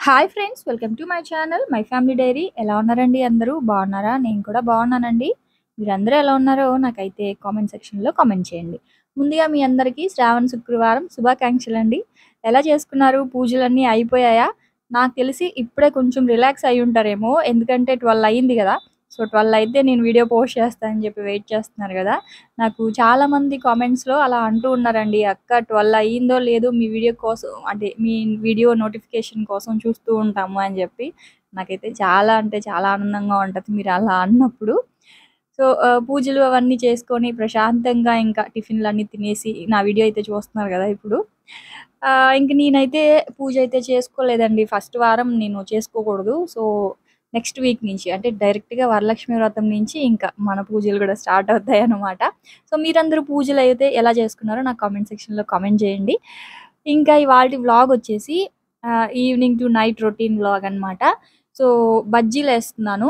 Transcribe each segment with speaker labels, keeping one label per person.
Speaker 1: Hi friends welcome to my channel my family diary ఎలా ఉన్నారండి అందరూ బాగున్నారా నేను కూడా బాగున్నానండి మీరందరూ ఎలా ఉన్నారో నాకైతే కామెంట్ సెక్షన్లో కామెంట్ చేయండి ముందుగా మీ అందరికీ శ్రావణ శుక్రవారం శుభాకాంక్షలు అండి ఎలా చేసుకున్నారు పూజలన్నీ అయిపోయాయా నాకు తెలిసి ఇప్పుడే కొంచెం రిలాక్స్ అయి ఉంటారేమో ఎందుకంటే ట్వెల్వ్ అయ్యింది కదా సో ట్వెల్వ్ అయితే నేను వీడియో పోస్ట్ చేస్తానని చెప్పి వెయిట్ చేస్తున్నారు కదా నాకు చాలా మంది కామెంట్స్లో అలా అంటూ ఉన్నారండి అక్క ట్వెల్వ్ అయ్యిందో లేదో మీ వీడియో కోసం అంటే మీ వీడియో నోటిఫికేషన్ కోసం చూస్తూ ఉంటాము అని చెప్పి నాకైతే చాలా అంటే చాలా ఆనందంగా ఉంటుంది మీరు అలా అన్నప్పుడు సో ఆ, పూజలు అవన్నీ చేసుకొని ప్రశాంతంగా ఇంకా టిఫిన్లు అన్నీ తినేసి నా వీడియో అయితే చూస్తున్నారు కదా ఇప్పుడు ఆ, ఇంక నేనైతే పూజ అయితే చేసుకోలేదండి ఫస్ట్ వారం నేను చేసుకోకూడదు సో నెక్స్ట్ వీక్ నుంచి అంటే డైరెక్ట్గా వరలక్ష్మి వ్రతం నుంచి ఇంకా మన పూజలు కూడా స్టార్ట్ అవుతాయి అన్నమాట సో మీరందరూ పూజలు అయితే ఎలా చేసుకున్నారో నాకు కామెంట్ సెక్షన్లో కామెంట్ చేయండి ఇంకా ఇవాళ వ్లాగ్ వచ్చేసి evening to night routine vlog అన్నమాట సో బజ్జీలు వేస్తున్నాను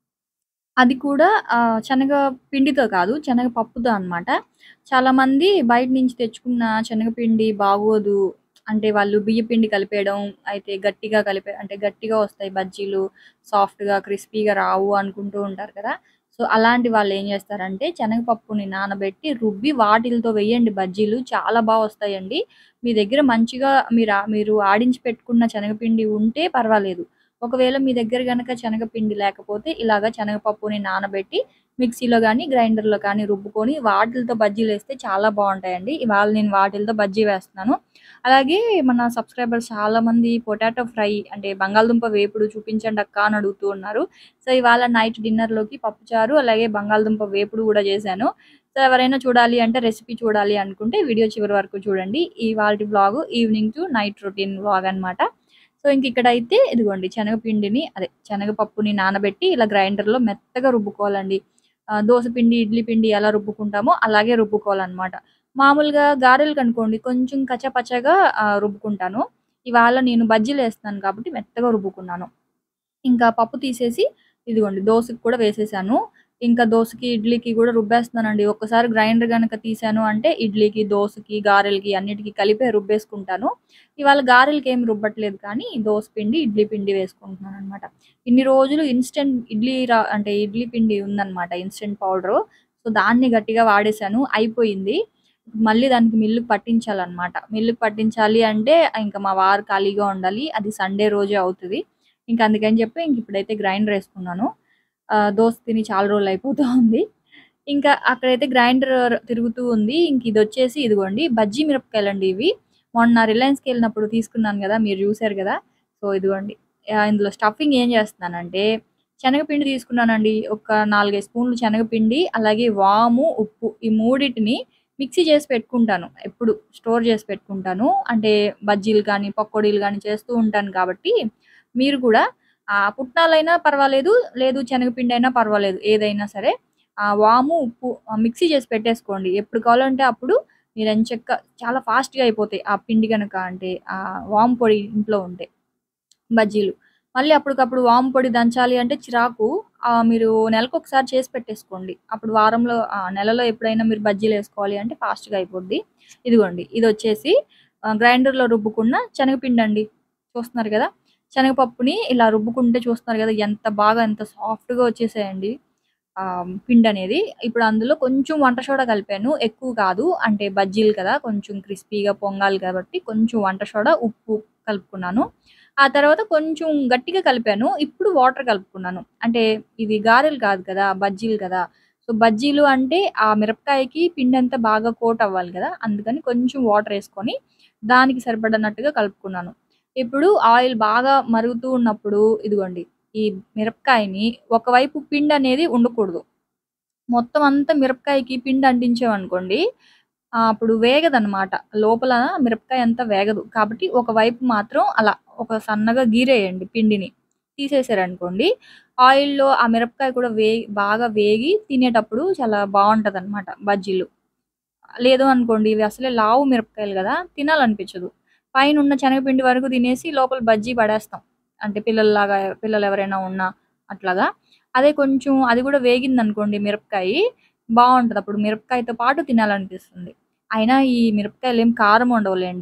Speaker 1: అది కూడా ఆ, శనగ పిండితో కాదు శనగ పప్పుతో అన్నమాట చాలా మంది బయట నుంచి తెచ్చుకున్న శనగపిండి బాగోదు అంటే వాళ్ళు బియ్య పిండి కలిపేయడం అయితే గట్టిగా కలిపే అంటే గట్టిగా వస్తాయి బజ్జీలు సాఫ్ట్గా క్రిస్పీగా రావు అనుకుంటూ ఉంటారు కదా సో అలాంటి వాళ్ళు ఏం చేస్తారంటే శనగపప్పుని నానబెట్టి రుబ్బి వాటిలతో వేయండి బజ్జీలు చాలా బాగా వస్తాయండి మీ దగ్గర మంచిగా మీరు ఆ- మీరు ఆడించి పెట్టుకున్న శనగపిండి ఉంటే పర్వాలేదు ఒకవేళ మీ దగ్గర గనక శనగపిండి లేకపోతే ఇలాగ శనగపప్పుని నానబెట్టి మిక్సీలో కానీ గ్రైండర్లో కానీ రుబ్బుకొని వాటిలతో బజ్జీలు వేస్తే చాలా బాగుంటాయండి ఇవాళ నేను వాటిలతో బజ్జీ వేస్తున్నాను అలాగే మన సబ్స్క్రైబర్స్ చాలా మంది పొటాటో ఫ్రై అంటే బంగాళదుంప వేపుడు చూపించండి అక్క అని అడుగుతూ ఉన్నారు సో ఇవాళ నైట్ డిన్నర్లోకి పప్పుచారు అలాగే బంగాళదుంప వేపుడు కూడా చేశాను సో ఎవరైనా చూడాలి అంటే రెసిపీ చూడాలి అనుకుంటే వీడియో చివరి వరకు చూడండి ఇవాళ blog evening to night routine blog అన్నమాట సో ఇంక ఇక్కడ అయితే ఇదిగోండి శనగపిండిని అదే శనగపప్పుని నానబెట్టి ఇలా గ్రైండర్లో మెత్తగా రుబ్బుకోవాలండి ఆ, దోస పిండి ఇడ్లీ పిండి ఎలా రుబ్బుకుంటామో అలాగే రుబ్బుకోవాలన్నమాట మామూలుగా గారెలకు అనుకోండి కొంచెం కచ్చపచ్చగా ఆ, రుబ్బుకుంటాను ఇవాళ నేను బజ్జీలు వేస్తున్నాను కాబట్టి మెత్తగా రుబ్బుకున్నాను ఇంకా పప్పు తీసేసి ఇదిగోండి దోసకి కూడా వేసేసాను ఇంకా దోసకి ఇడ్లీకి కూడా రుబ్బేస్తున్నానండి ఒక్కసారి గ్రైండర్ కనుక తీసాను అంటే ఇడ్లీకి దోసకి గారెలకి అన్నిటికీ కలిపే రుబ్బేసుకుంటాను ఇవాళ గారెలకి ఏం రుబ్బట్లేదు కానీ దోస పిండి ఇడ్లీ పిండి వేసుకుంటున్నాను అనమాట ఇన్ని రోజులు ఇన్స్టెంట్ ఇడ్లీ రా అంటే ఇడ్లీ పిండి ఉందన్నమాట ఇన్స్టెంట్ పౌడర్ సో దాన్ని గట్టిగా వాడేసాను అయిపోయింది మళ్ళీ దానికి మిల్లుకి పట్టించాలన్నమాట మిల్లుకి పట్టించాలి అంటే ఇంకా మా వారు ఖాళీగా ఉండాలి అది సండే రోజే అవుతుంది ఇంకా అందుకని చెప్పి ఇంక ఇప్పుడైతే గ్రైండర్ వేసుకున్నాను ఆ, దోశ తిని చాలా రోజులు అయిపోతూ ఉంది ఇంకా అక్కడైతే గ్రైండర్ తిరుగుతూ ఉంది ఇంక ఇది వచ్చేసి ఇదిగోండి బజ్జీ మిరపకాయలండి ఇవి మొన్న రిలయన్స్కి వెళ్ళినప్పుడు తీసుకున్నాను కదా మీరు చూశారు కదా సో ఇదిగోండి ఆ, ఇందులో స్టఫింగ్ ఏం చేస్తున్నానంటే శనగపిండి తీసుకున్నానండి ఒక నాలుగైదు స్పూన్లు శనగపిండి అలాగే వాము ఉప్పు ఈ మూడింటిని మిక్సీ చేసి పెట్టుకుంటాను ఎప్పుడు స్టోర్ చేసి పెట్టుకుంటాను అంటే బజ్జీలు కానీ పకోడీలు కానీ చేస్తూ ఉంటాను కాబట్టి మీరు కూడా ఆ పుట్నాలైనా పర్వాలేదు లేదు శనగపిండి అయినా పర్వాలేదు ఏదైనా సరే ఆ వాము ఉప్పు ఆ, మిక్సీ చేసి పెట్టేసుకోండి ఎప్పుడు కావాలంటే అప్పుడు మీరు ఎంచక్క చాలా ఫాస్ట్గా అయిపోతాయి ఆ పిండి కనుక అంటే ఆ వాము పొడి ఇంట్లో ఉంటే బజ్జీలు మళ్ళీ అప్పటికప్పుడు వాము పొడి దంచాలి అంటే చిరాకు ఆ, మీరు నెలకు ఒకసారి చేసి పెట్టేసుకోండి అప్పుడు వారంలో ఆ, నెలలో ఎప్పుడైనా మీరు బజ్జీలు వేసుకోవాలి అంటే ఫాస్ట్గా అయిపోద్ది ఇదిగోండి ఇది వచ్చేసి ఆ, గ్రైండర్లో రుబ్బుకున్న శనగపిండి అండి చూస్తున్నారు కదా శనగపప్పుని ఇలా రుబ్బుకుంటే చూస్తున్నారు కదా ఎంత బాగా ఎంత సాఫ్ట్గా వచ్చేసాయండి ఆ, పిండి అనేది ఇప్పుడు అందులో కొంచెం వంట సోడా కలిపాను ఎక్కువ కాదు అంటే బజ్జీలు కదా కొంచెం క్రిస్పీగా పొంగాలి కాబట్టి కొంచెం వంట సోడా ఉప్పు కలుపుకున్నాను ఆ తర్వాత కొంచెం గట్టిగా కలిపాను ఇప్పుడు వాటర్ కలుపుకున్నాను అంటే ఇది గారెలు కాదు కదా బజ్జీలు కదా సో బజ్జీలు అంటే ఆ మిరపకాయకి పిండి అంతా బాగా కోట్ అవ్వాలి కదా అందుకని కొంచెం వాటర్ వేసుకొని దానికి సరిపడినట్టుగా కలుపుకున్నాను ఇప్పుడు ఆయిల్ బాగా మరుగుతూ ఉన్నప్పుడు ఇదిగోండి ఈ మిరపకాయని ఒకవైపు పిండి అనేది ఉండకూడదు మొత్తం అంతా మిరపకాయకి పిండి అంటించామనుకోండి ఆ, అప్పుడు వేగదన్నమాట లోపల మిరపకాయ అంతా వేగదు కాబట్టి ఒకవైపు మాత్రం అలా ఒక సన్నగా గీరేయండి పిండిని తీసేసారనుకోండి ఆయిల్లో ఆ మిరపకాయ కూడా వే బాగా వేగి తినేటప్పుడు చాలా బాగుంటది అనమాట బజ్జీలు లేదు అనుకోండి ఇవి అసలే లావు మిరపకాయలు కదా తినాలనిపించదు పైన ఉన్న శనగపిండి వరకు తినేసి లోపల బజ్జీ పడేస్తాం అంటే పిల్లల్లాగా పిల్లలు ఎవరైనా ఉన్నా అట్లాగా అదే కొంచెం అది కూడా వేగింది అనుకోండి మిరపకాయ బాగుంటది అప్పుడు మిరపకాయతో పాటు తినాలనిపిస్తుంది అయినా ఈ మిరపకాయలు ఏం కారం ఉండవులేండి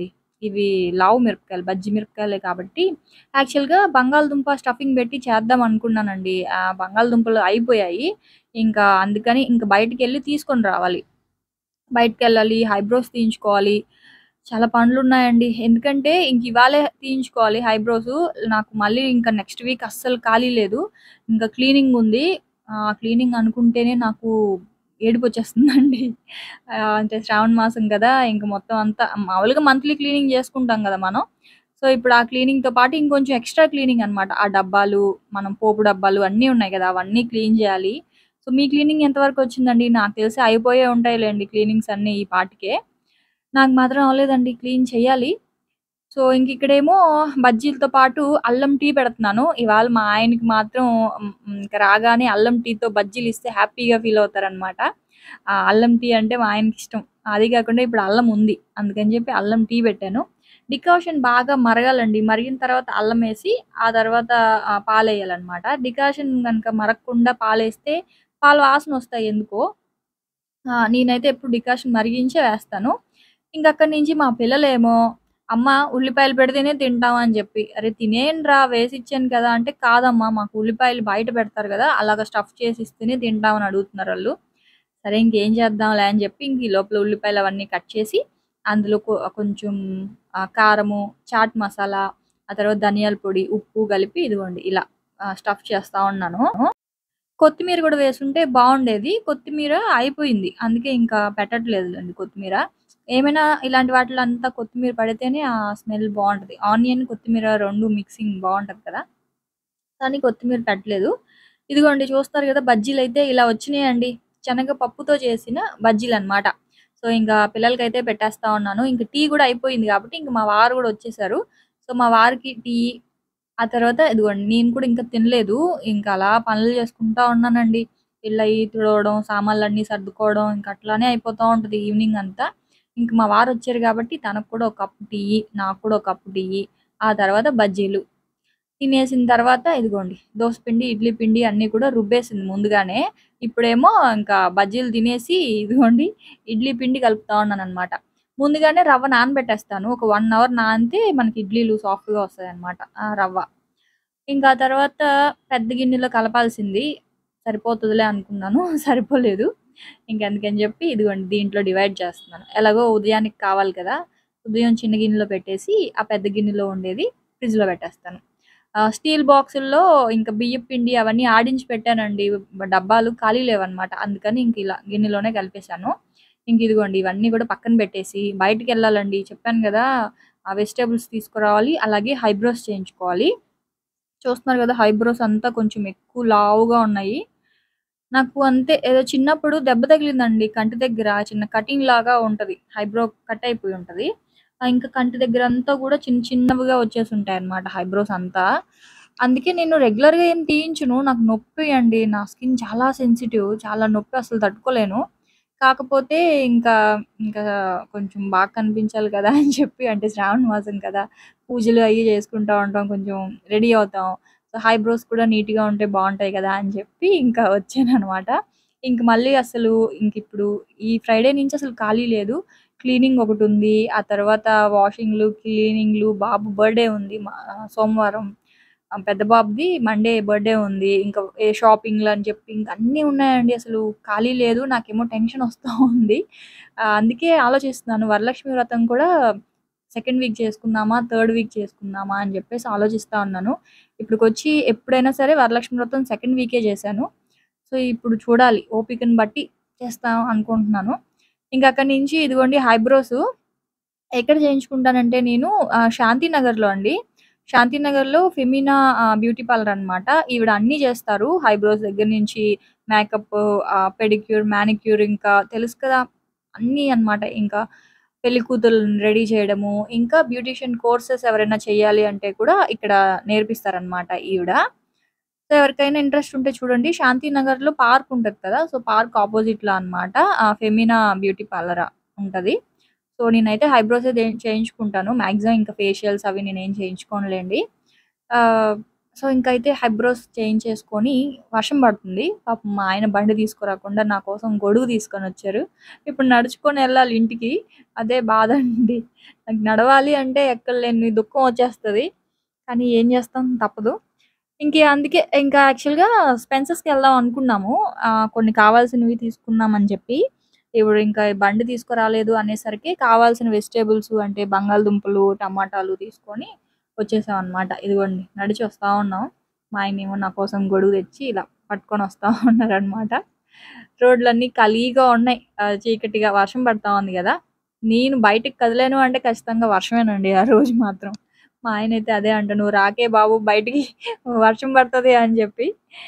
Speaker 1: ఇవి లావు మిరపకాయలు, బజ్జి మిరపకాయలే కాబట్టి యాక్చువల్‌గా బంగాళదుంప స్టఫింగ్ పెట్టి చేద్దాం అనుకున్నానండి. ఆ బంగాళదుంపలు అయిపోయాయి. ఇంకా అందుకని ఇంక బయటికెళ్ళి తీసుకొని రావాలి. బయటికెళ్ళాలి, ఐబ్రోస్ తీయించుకోవాలి. చాలా పనులున్నాయండి. ఎందుకంటే ఇంక ఇవాళే తీయించుకోవాలి ఐబ్రోసు. నాకు మళ్ళీ ఇంకా నెక్స్ట్ వీక్ అస్సలు ఖాళీ లేదు. ఇంకా క్లీనింగ్ ఉంది. ఆహ్, క్లీనింగ్ అనుకుంటేనే నాకు ఏడుపొచ్చేస్తుందండి. ఆహ్, అంటే శ్రావణ మాసం కదా! ఇంక మొత్తం అంతా మామూలుగా మంత్లీ క్లీనింగ్ చేసుకుంటాం కదా మనం. సో, ఇప్పుడు ఆ క్లీనింగ్‌తో పాటు ఇంకొంచెం ఎక్స్‌ట్రా క్లీనింగ్ అనమాట. ఆ డబ్బాలు, మనం పోపు డబ్బాలు అన్నీ ఉన్నాయి కదా! అవన్నీ క్లీన్ చేయాలి. సో, మీ క్లీనింగ్ ఎంతవరకు వచ్చిందండి? నాకు తెలిసి అయిపోయే ఉంటాయిలెండి క్లీనింగ్స్ అన్నీ ఈ పాటికే. నాకు మాత్రం అవ్వలేదండి. క్లీన్ చేయాలి. సో, ఇంక ఇక్కడేమో బజ్జీలతో పాటు అల్లం టీ పెడుతున్నాను. ఇవాళ మా ఆయనకి మాత్రం హ్మ్, హ్మ్, ఇంక రాగానే అల్లం టీతో బజ్జీలిస్తే హ్యాపీగా ఫీల్ అవుతారనమాట. ఆ అల్లం టీ అంటే మా ఆయనకిష్టం. అది కాకుండా ఇప్పుడు అల్లం ఉంది. అందుకని చెప్పి అల్లం టీ పెట్టాను. డికాషన్ బాగా మరగాలండి. మరిగిన తర్వాత అల్లమేసి, ఆ తర్వాత ఆహ్, పాలెయ్యాలనమాట. డికాషన్ గనుక మరగకుండా పాలేస్తే పాలు వాసనొస్తాయి ఎందుకో. ఆ! నేనైతే ఎప్పుడు డికాషన్ మరిగించే వేస్తాను. ఇంకక్కడి నుంచి మా పిల్లలేమో, "అమ్మ ఉల్లిపాయలు పెడితేనే తింటాం" అని చెప్పి. "అరె తినేయండిరా వేసిచ్చాను కదా!" అంటే, "కాదమ్మా మాకు ఉల్లిపాయలు బయట పెడతారు కదా! అలాగా స్టఫ్ చేసి ఇస్తేనే తింటాం" అని అడుగుతున్నారాళ్ళు. సరే ఇంకేం చేద్దాంలే అని చెప్పి ఇంక ఈ లోపల ఉల్లిపాయలు అవన్నీ కట్ చేసి, అందులో కొ కొంచెం ఆహ్, కారము, చాట్ మసాలా, ఆ తర్వాత ధనియాల పొడి, ఉప్పు కలిపి ఇదిగోండి ఇలా ఆహ్, స్టఫ్ చేస్తా ఉన్నాను. కొత్తిమీర కూడా వేసుంటే బావుండేది. కొత్తిమీర అయిపోయింది. అందుకే ఇంకా పెట్టట్లేదులెండి కొత్తిమీర. ఏమైనా ఇలాంటి వాటిలో అంతా కొత్తిమీర పడితేనే ఆ స్మెల్ బావుంటది. ఆనియన్, కొత్తిమీర 2 మిక్సింగ్ బావుంటది కదా! కానీ కొత్తిమీర పెట్టలేదు. ఇదిగోండి చూస్తున్నారు కదా! బజ్జీలైతే ఇలా వచ్చినాయండి. శనగ పప్పుతో చేసిన బజ్జీలనమాట. సో, ఇంకా పిల్లలకైతే పెట్టేస్తా ఉన్నాను. ఇంక టీ కూడా అయిపోయింది కాబట్టి ఇంక మా వారు కూడా వచ్చేసారు. సో, మా వారికి టీ, ఆ తర్వాత ఇదిగోండి నేను కూడా ఇంకా తినలేదు. ఇంక అలా పనులు చేసుకుంటా ఉన్నానండి. ఇళ్ళయి తుడవడం, సామాన్లన్నీ సర్దుకోవడం ఇంక అట్లానే అయిపోతా ఉంటది ఈవినింగ్ అంతా. ఇంక మా వారొచ్చారు కాబట్టి తనకు కూడా ఒక కప్పు టీ, నాకు కూడా ఒక కప్పు టీ, ఆ తర్వాత బజ్జీలు. తినేసిన తర్వాత ఇదిగోండి దోస పిండి, ఇడ్లీ పిండి అన్నీ కూడా రుబ్బేసింది ముందుగానే. ఇప్పుడేమో ఇంకా బజ్జీలు తినేసి ఇదిగోండి ఇడ్లీ పిండి కలుపుతా ఉన్నాననమాట. ముందుగానే రవ్వ నానబెట్టేస్తాను. ఒక 1 అవర్ నానితే మనకి ఇడ్లీలు సాఫ్ట్‌గా వస్తాయన్నమాట. ఆ రవ్వ. ఇంకా ఆ తర్వాత పెద్ద గిన్నెలో కలపాల్సింది. సరిపోతదిలే అనుకున్నాను. సరిపోలేదు. ఇంక అందుకని చెప్పి ఇదిగోండి దీంట్లో డివైడ్ చేస్తున్నాను. ఎలాగో ఉదయానికి కావాలి కదా! ఉదయం చిన్న గిన్నెలో పెట్టేసి, ఆ పెద్ద గిన్నెలో ఉండేది ఫ్రిడ్జ్‌లో పెట్టేస్తాను. ఆహ్, స్టీల్ బాక్సుల్లో ఇంక బియ్యపు పిండి అవన్నీ ఆడించి పెట్టానండి. డబ్బాలు ఖాళీ లేవన్నమాట. అందుకని ఇంక ఇలా గిన్నెలోనే కలిపేసాను. ఇంక ఇదిగోండి ఇవన్నీ కూడా పక్కన పెట్టేసి బయటికెళ్ళాలండి. చెప్పాను కదా! ఆ వెజిటబుల్స్ తీసుకురావాలి. అలాగే ఐబ్రోస్ చేయించుకోవాలి. చూస్తున్నారు కదా! ఐబ్రోస్ అంతా కొంచెం ఎక్కువ లావుగా ఉన్నాయి. నాకు అంతే ఏదో చిన్నప్పుడు దెబ్బ తగిలిందండి కంటి దగ్గర. చిన్న కటింగ్ లాగా ఉంటది. ఐబ్రో కట్ అయిపోయి ఉంటది. ఆహ్, ఇంకా కంటి దగ్గరంతా కూడా చిన్న చిన్నవిగా వచ్చేసుంటాయన్నమాట ఐబ్రోస్ అంతా. అందుకే నేను రెగ్యులర్‌గా ఏం తీయించను. నాకు నొప్పి అండి. నా స్కిన్ చాలా సెన్సిటివ్. చాలా నొప్పి అసలు తట్టుకోలేను. కాకపోతే ఇంకా, ఇంకా కొంచెం బాగా కనిపించాలి కదా! అని చెప్పి అంటే శ్రావణ మాసం కదా! పూజలు అయ్యి చేసుకుంటా ఉంటాం. కొంచెం రెడీ అవుతాం. సో, ఐబ్రోస్ కూడా నీట్‌గా ఉంటే బావుంటాయి కదా! అని చెప్పి ఇంకా వచ్చాననమాట. ఇంక మళ్ళీ అసలు ఇంకిప్పుడు ఈ ఫ్రైడే నుంచి అసలు ఖాళీ లేదు. క్లీనింగ్ ఒకటుంది. ఆ తర్వాత వాషింగ్‌లు, క్లీనింగ్‌లు, బాబు బర్త్‌డే ఉంది మా సోమవారం. ఆహ్, పెద్ద బాబుది మండే బర్త్‌డే ఉంది. ఇంకా ఏ షాపింగ్‌లని చెప్పి ఇంక అన్నీ ఉన్నాయండి. అసలు ఖాళీ లేదు. నాకేమో టెన్షన్ వస్తా ఉంది. ఆహ్, అందుకే ఆలోచిస్తున్నాను వరలక్ష్మి వ్రతం కూడా సెకండ్ వీక్ చేసుకుందామా? థర్డ్ వీక్ చేసుకుందామా? అని చెప్పేసి ఆలోచిస్తా ఉన్నాను. ఇప్పటికొచ్చి ఎప్పుడైనా సరే వరలక్ష్మి వ్రతం సెకండ్ వీకే చేశాను. సో, ఇప్పుడు చూడాలి ఓపికని బట్టి చేస్తాం అనుకుంటున్నాను. ఇంక అక్కడి నుంచి ఇదిగోండి ఐబ్రోసు ఎక్కడ చేయించుకుంటానంటే నేను ఆహ్, శాంతినగర్‌లో అండి. శాంతినగర్‌లో ఫెమినా ఆహ్, బ్యూటీ పార్లర్ అనమాట. ఈవిడ అన్నీ చేస్తారు. ఐబ్రోస్ దగ్గర నుంచి మేకప్, ఆహ్, పెడిక్యూర్, మానిక్యూర్ ఇంకా తెలుసు కదా! అన్నీ అన్నమాట. ఇంకా పెళ్లి కూతుర్లని రెడీ చేయడము, ఇంకా బ్యూటీషియన్ కోర్సెస్ ఎవరైనా చేయాలి అంటే కూడా ఇక్కడ నేర్పిస్తారనమాట ఈవిడ. సో, ఎవరికైనా ఇంట్రెస్ట్ ఉంటే చూడండి. శాంతినగర్‌లో పార్క్ ఉంటది కదా! సో, పార్క్ అపోజిట్‌లో అనమాట. ఆహ్, ఫెమినా బ్యూటీ పార్లర్ ఉంటది. సో, నేనైతే ఐబ్రోసే దే చేయించుకుంటాను. మాక్సిమం ఇంకా ఫేషియల్స్ అవి నేనేం చేయించుకోనులెండి. ఆహ్, సో, ఇంకైతే ఐబ్రోస్ చేయించేసుకొని వర్షం పడుతుంది. పాపం మా ఆయన బండి తీసుకురాకుండా నా కోసం గొడుగు తీసుకొనొచ్చారు. ఇప్పుడు నడుచుకొని ఎళ్ళాలి ఇంటికి. అదే బాధ అండి. నాకు నడవాలి అంటే ఎక్కడలేని దుఃఖం వచ్చేస్తది. కానీ ఏం చేస్తాం తప్పదు. ఇంక అందుకే ఇంకా యాక్చువల్‌గా స్పెన్సర్స్‌కెళ్దాం అనుకున్నాము. ఆహ్, కొన్ని కావాల్సినవి తీసుకుందాం అని చెప్పి. ఇప్పుడు ఇంకా బండి తీసుకురాలేదు అనేసరికి కావాల్సిన వెజిటబుల్స్ అంటే బంగాళదుంపలు, టమాటాలు తీసుకొని వచ్చేసామనమాట. ఇదిగోండి నడిచి వస్తా ఉన్నాం. మా ఆయనేమో నా కోసం గొడుగు తెచ్చి ఇలా పట్టుకొని వస్తా ఉన్నారనమాట. రోడ్లన్నీ ఖాళీగా ఉన్నాయి. ఆహ్, చీకటిగా వర్షం పడతా ఉంది గదా! నేను బయటికి కదిలాను అంటే ఖచ్చితంగా వర్షమేనండి ఆ రోజు మాత్రం. మా ఆయనైతే అదే అంట "నువ్వు రాకే బాబు బయటికి వర్షం పడతది" అని చెప్పి.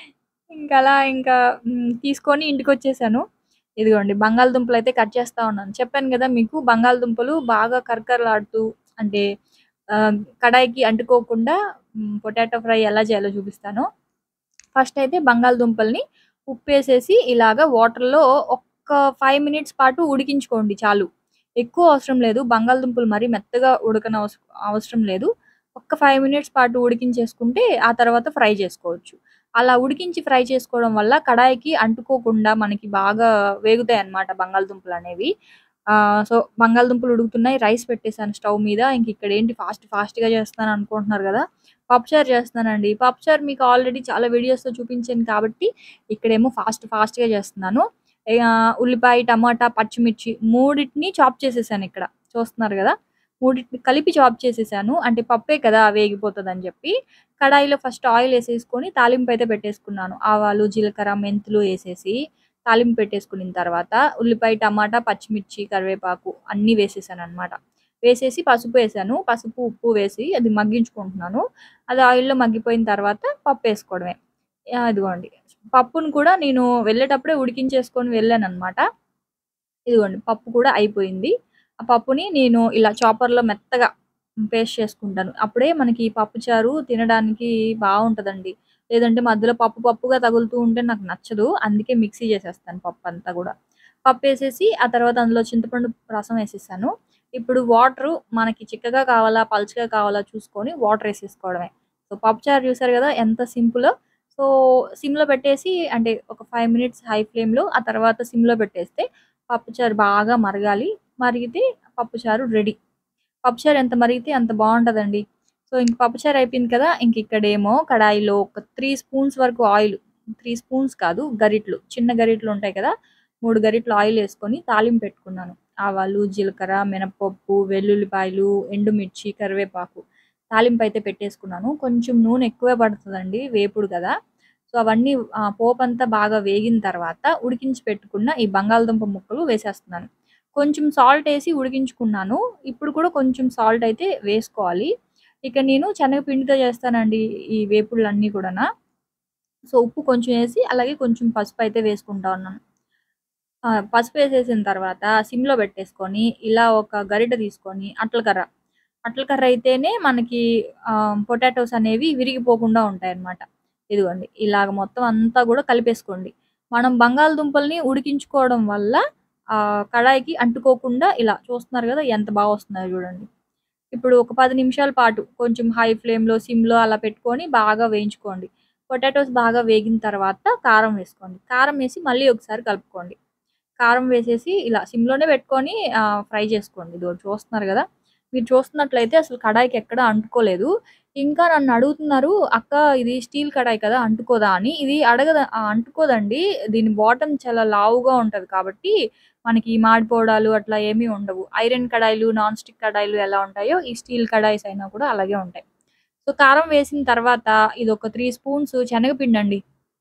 Speaker 1: ఇంకలా ఇంకా హ్మ్, తీసుకొని ఇంటికొచ్చేసాను. ఇదిగోండి బంగాళదుంపలైతే కట్ చేస్తా ఉన్నాను. చెప్పాను గదా మీకు బంగాళదుంపలు బాగా కరకరలాడుతూ అంటే ఆహ్, కడాయికి అంటుకోకుండా హ్మ్, పొటాటో ఫ్రై ఎలా చేయాలో చూపిస్తాను. ఫస్ట్ అయితే బంగాళదుంపల్ని ఉప్పేసేసి ఇలాగ వాటర్‌లో ఒక్క 5 మినిట్స్ పాటు ఉడికించుకోండి చాలు. ఎక్కువ అవసరం లేదు. బంగాళదుంపలు మరీ మెత్తగా ఉడకనవస అవసరం లేదు. ఒక్క 5 మినిట్స్ పాటు ఉడికించేసుకుంటే ఆ తర్వాత ఫ్రై చేసుకోవచ్చు. అలా ఉడికించి ఫ్రై చేసుకోవడం వల్ల కడాయికి అంటుకోకుండా మనకి బాగా వేగుతాయన్నమాట బంగాళదుంపలనేవి. ఆహ్, సో, బంగాళదుంపలు ఉడుకుతున్నాయి. రైస్ పెట్టేసాను స్టవ్ మీద. ఇంక ఇక్కడేంటి ఫాస్ట్ ఫాస్ట్‌గా చేస్తున్నాను అనుకుంటున్నారు గదా! పప్పుచారు చేస్తున్నానండి. పప్పుచారు మీకు ఆల్రెడీ చాలా వీడియోస్‌లో చూపించాను కాబట్టి ఇక్కడేమో ఫాస్ట్ ఫాస్ట్‌గా చేస్తున్నాను. ఆహ్, ఉల్లిపాయ, టమాటా, పచ్చిమిర్చి మూడిటిని చాప్ చేసేసాను ఇక్కడ. చూస్తున్నారు గదా! మూడిటిని కలిపి చాప్ చేసేసాను. అంటే పప్పే కదా వేగిపోతదని చెప్పి. కడాయిలో ఫస్ట్ ఆయిల్ ఏసేసుకొని తాలింపయితే పెట్టేసుకున్నాను. ఆవాలు, జీలకర్ర, మెంతులు ఏసేసి తాలింపు పెట్టేసుకున్న తర్వాత ఉల్లిపాయ, టమాటా, పచ్చిమిర్చి, కరివేపాకు అన్నీ వేసేసాననమాట. వేసేసి పసుపు ఏసాను. పసుపు, ఉప్పు వేసి అది మగ్గించుకుంటున్నాను. అది ఆయిల్‌లో మగ్గిపోయిన తర్వాత పప్పేసుకోవడమే. ఆహ్, ఇదిగోండి పప్పును కూడా నేను వెళ్ళేటప్పుడే ఉడికించేసుకొని వెళ్ళాననమాట. ఇదిగోండి పప్పు కూడా అయిపోయింది. ఆ పప్పుని నేను ఇలా చాపర్‌లో మెత్తగా పేస్ట్ చేసుకుంటాను. అప్పుడే మనకి పప్పుచారు తినడానికి బావుంటదండి. లేదంటే మధ్యలో పప్పు పప్పుగా తగులుతూ ఉంటే నాకు నచ్చదు. అందుకే మిక్సీ చేసేస్తాను పప్పంతా గూడా. పప్పేసేసి ఆ తర్వాత అందులో చింతపండు రసం ఏసేసాను. ఇప్పుడు వాటరు మనకి చిక్కగా కావాలా, పలచగా కావాలా చూసుకొని వాటర్ ఏసేసుకోవడమే. సో, పప్పుచారు చూసారు గదా! ఎంత సింపులో. సో, సిమ్‌లో పెట్టేసి అంటే ఒక 5 మినిట్స్ హై ఫ్లేమ్‌లో ఆ తర్వాత సిమ్‌లో పెట్టేస్తే పప్పుచారు బాగా మరగాలి. మరిగితే పప్పుచారు రెడీ. పప్పుచారు ఎంత మరిగితే అంత బావుంటదండి. సో, ఇంక పప్పుచారు అయిపోయింది కదా! ఇంక ఇక్కడేమో కడాయిలో ఒక 3 స్పూన్స్ వరకు ఆయిల్ 3 స్పూన్స్ కాదు గరిటెలు. చిన్న గరిటెలు ఉంటాయి కదా! 3 గరిటెలు ఆయిల్ ఏసుకొని తాలింపు పెట్టుకున్నాను. ఆవాలు, జీలకర్ర, మినపప్పు, వెల్లుల్లిపాయలు, ఎండుమిర్చి, కరివేపాకు తాలింపయితే పెట్టేసుకున్నాను. కొంచెం నూనె ఎక్కువే పడతదండి వేపుడు కదా! సో, అవన్నీ ఆహ్, పోపంతా బాగా వేగిన తర్వాత ఉడికించి పెట్టుకున్న ఈ బంగాళదుంప ముక్కలు వేసేస్తున్నాను. కొంచెం సాల్ట్ ఏసి ఉడికించుకున్నాను. ఇప్పుడు కూడా కొంచెం సాల్ట్ అయితే వేసుకోవాలి. ఇక నేను శనగపిండితో చేస్తానండి ఈ వేపుళ్ళన్నీ కూడాన. సో, ఉప్పు కొంచెం ఏసి అలాగే కొంచెం పసుపయితే వేసుకుంటా ఉన్నాను. ఆ! పసుపేసేసిన తర్వాత సిమ్‌లో పెట్టేసుకొని ఇలా ఒక గరిటె తీసుకొని అట్ల కర్ర. అట్ల కర్ర అయితేనే మనకి ఆహ్, పొటాటోస్ అనేవి విరిగిపోకుండా ఉంటాయన్నమాట. ఇదిగోండి ఇలాగ మొత్తం అంతా గూడా కలిపేసుకోండి. మనం బంగాళదుంపల్ని ఉడికించుకోవడం వల్ల ఆహ్, కడాయికి అంటుకోకుండా ఇలా చూస్తున్నారు గదా! ఎంత బా వస్తున్నాయో చూడండి. ఇప్పుడు ఒక 10 నిమిషాల పాటు కొంచెం హై ఫ్లేమ్‌లో, సిమ్‌లో అలా పెట్టుకొని బాగా వేయించుకోండి. పొటాటోస్ బాగా వేగిన తర్వాత కారం వేసుకోండి. కారం వేసి మళ్ళీ ఒకసారి కలుపుకోండి. కారం వేసేసి ఇలా సిమ్‌లోనే పెట్టుకొని ఆహ్, ఫ్రై చేసుకోండి. ఇదిగో చూస్తున్నారు గదా! మీరు చూస్తున్నట్లయితే అసలు కడాయికి ఎక్కడ అంటుకోలేదు. ఇంకా నన్ను అడుగుతున్నారు "అక్క ఇది స్టీల్ కడాయి కదా! అంటుకోదా" అని. ఇది అడగద ఆహ్, అంటుకోదండి. దీని బాటమ్ చాలా లావుగా ఉంటది కాబట్టి మనకి మాడిపోవడాలు అట్లా ఏమీ ఉండవు. ఐరన్ కడాయిలు, నాన్ స్టిక్ కడాయిలు ఎలా ఉంటాయో ఈ స్టీల్ కడాయిస్ అయినా కూడా అలాగే ఉంటాయి. సో, కారం వేసిన తర్వాత ఇదొక 3 స్పూన్స్ శనగపిండండి.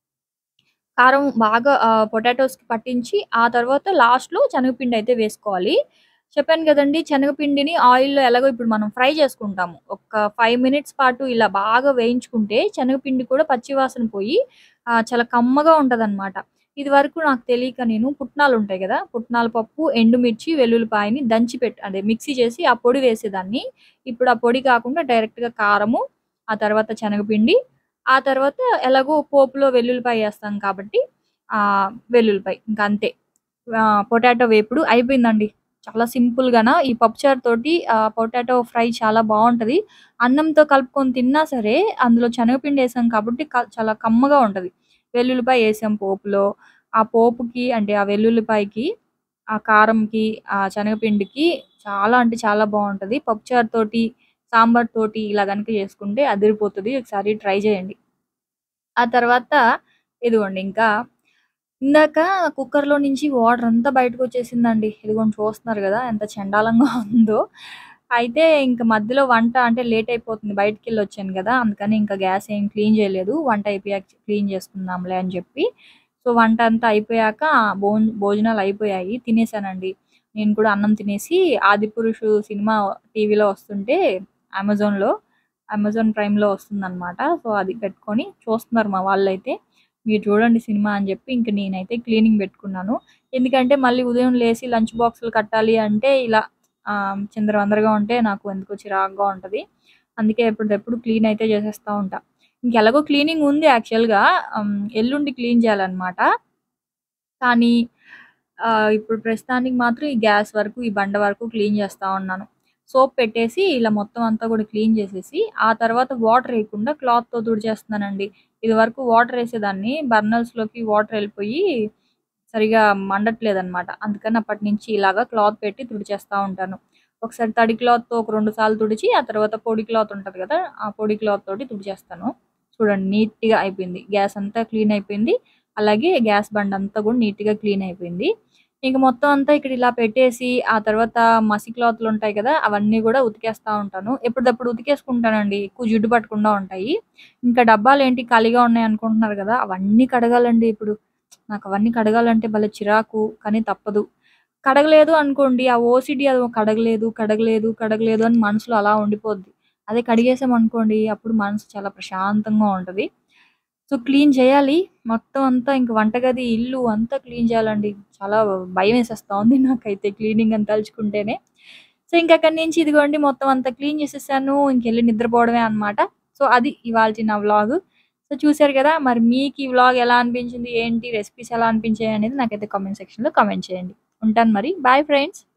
Speaker 1: కారం బాగా ఆహ్, పొటాటోస్‌కి పట్టించి ఆ తర్వాత లాస్ట్‌లో శనగపిండయితే వేసుకోవాలి. చెప్పాను గదండీ! శనగపిండిని ఆయిల్‌లో ఎలాగో ఇప్పుడు మనం ఫ్రై చేసుకుంటాము. ఒక 5 మినిట్స్ పాటు ఇలా బాగా వేయించుకుంటే శనగపిండి కూడా పచ్చి వాసన పోయి ఆహ్, చాలా కమ్మగా ఉంటదనమాట. ఇదివరకు నాకు తెలియక నేను పుట్నాలుంటాయి గదా! పుట్నాల పప్పు, ఎండుమిర్చి, వెల్లుల్లిపాయని దంచి పెట్ అదే మిక్సీ చేసి ఆ పొడి వేసేదాన్ని. ఇప్పుడు ఆ పొడి కాకుండా డైరెక్ట్‌గా కారము, ఆ తర్వాత శనగపిండి, ఆ తర్వాత ఎలాగో పోపులో వెల్లుల్లిపాయ ఏస్తాం కాబట్టి ఆహ్, వెల్లుల్లిపాయ ఇంక అంతే. ఆహ్, పొటాటో వేపుడు అయిపోయిందండి. చాలా సింపుల్‌గాన ఈ పప్పుచారు తోటి ఆహ్, పొటాటో ఫ్రై చాలా బావుంటది. అన్నంతో కలుపుకొని తిన్నా సరే, అందులో శనగపిండి ఏసాం కాబట్టి క చాలా కమ్మగా ఉంటది. వెల్లుల్లిపాయ ఏసాం పోపులో. ఆ పోపుకి అంటే ఆ వెల్లుల్లిపాయకి, ఆ కారంకి, ఆ శనగపిండికి చాలా అంటే చాలా బావుంటది. పప్పుచారు తోటి, సాంబార్ తోటి ఇలా గనుక చేసుకుంటే అదిరిపోతది. ఒకసారి ట్రై చేయండి. ఆ తర్వాత ఇదిగోండి ఇంకా ఇందాక కుక్కర్‌లో నుంచి వాటర్ అంతా బయటకొచ్చేసిందండి. ఇదిగోండి చూస్తున్నారు గదా! ఎంత చెండాలంగా ఉందో. అయితే ఇంక మధ్యలో వంట అంటే లేట్ అయిపోతుంది. బయటికెళ్ళొచ్చాను గదా! అందుకని ఇంకా గ్యాస్ ఏం క్లీన్ చేయలేదు. వంట అయిపోయాక క్లీన్ చేసుకుందాంలే అని చెప్పి. సో, వంట అంతా అయిపోయాక భోన్ భోజనాలు అయిపోయాయి. తినేసానండి. నేను కూడా అన్నం తినేసి 'ఆదిపురుషు' సినిమా టీవీలో వస్తుంటే అమెజాన్‌లో, అమెజాన్ ప్రైమ్‌లో వస్తుందనమాట. సో, అది పెట్టుకొని చూస్తున్నారు మా వాళ్ళైతే. మీరు చూడండి సినిమా అని చెప్పి ఇంక నేనైతే క్లీనింగ్ పెట్టుకున్నాను. ఎందుకంటే మళ్ళీ ఉదయం లేసి లంచ్ బాక్సులు కట్టాలి అంటే ఇలా ఆహ్, చిందరవందరగా ఉంటే నాకు ఎందుకో చిరాకుగా ఉంటది. అందుకే ఎప్పటిదప్పుడు క్లీన్ అయితే చేసేస్తా ఉంటా. ఇంకెలాగో క్లీనింగ్ ఉంది యాక్చువల్‌గా. హ్మ్. ఎల్లుండి క్లీన్ చేయాలనమాట. కానీ ఆహ్, ఇప్పుడు ప్రస్తుతానికి మాత్రం ఈ గ్యాస్ వరకు, ఈ బండ వరకు క్లీన్ చేస్తా ఉన్నాను. సోప్ పెట్టేసి ఇలా మొత్తం అంతా కూడా క్లీన్ చేసేసి, ఆ తర్వాత వాటర్ ఏయకుండా క్లాత్‌తో తుడిచేస్తున్నానండి. ఇదివరకు వాటర్ ఏసేదాన్ని. బర్నర్స్‌లోకి వాటర్ ఎళ్ళిపోయి సరిగ్గా మండట్లేదనమాట. అందుకని అప్పటినుంచి ఇలాగా క్లాత్ పెట్టి తుడిచేస్తా ఉంటాను. ఒకసారి తడి క్లాత్‌తో ఒక 2 సార్లు తుడిచి, ఆ తర్వాత పొడి క్లాత్ ఉంటది గదా! ఆ పొడి క్లాత్ తోటి తుడిచేస్తాను. చూడండి నీట్‌గా అయిపోయింది. గ్యాస్ అంతా క్లీన్ అయిపోయింది. అలాగే గ్యాస్ బండంతా కూడా నీట్‌గా క్లీన్ అయిపోయింది. ఇంక మొత్తం అంతా ఇక్కడ ఇలా పెట్టేసి, ఆ తర్వాత మసి క్లాత్‌లుంటాయి కదా! అవన్నీ కూడా ఉతికేస్తా ఉంటాను. ఎప్పటిదప్పుడు ఉతికేసుకుంటానండి. ఎక్కువ జిడ్డు పట్టకుండా ఉంటాయి. ఇంకా డబ్బాలేంటి ఖాళీగా ఉన్నాయనుకుంటున్నారు గదా! అవన్నీ కడగాలండి ఇప్పుడు. నాకు అవన్నీ కడగాలంటే భలే చిరాకు. కానీ తప్పదు. కడగలేదు అనుకోండి ఆ ఓసీడీ అదో కడగలేదు, కడగలేదు, కడగలేదు అని మనసులో అలా ఉండిపోద్ది. అదే కడిగేసామనుకోండి అప్పుడు మనసు చాలా ప్రశాంతంగా ఉంటది. సో, క్లీన్ చేయాలి. మొత్తం అంతా ఇంక వంటగది, ఇల్లు అంతా క్లీన్ చేయాలండి. చాలా భయమేసేస్తా ఉంది నాకైతే క్లీనింగ్ అని తలుచుకుంటేనే. సో, ఇంక అక్కడి నుంచి ఇదిగోండి మొత్తం అంతా క్లీన్ చేసేసాను. ఇంకెళ్ళి నిద్రపోవడమే అనమాట. సో, అది ఇవాల్టి నా వ్లాగు. సో, చూసారు గదా! మరి మీకు ఈ వ్లాగ్ ఎలా అనిపించింది? ఏంటి? రెసిపీస్ ఎలా అనిపించాయి అనేది నాకైతే కామెంట్ సెక్షన్‌లో కామెంట్ చేయండి. ఉంటాను మరి. Bye friends.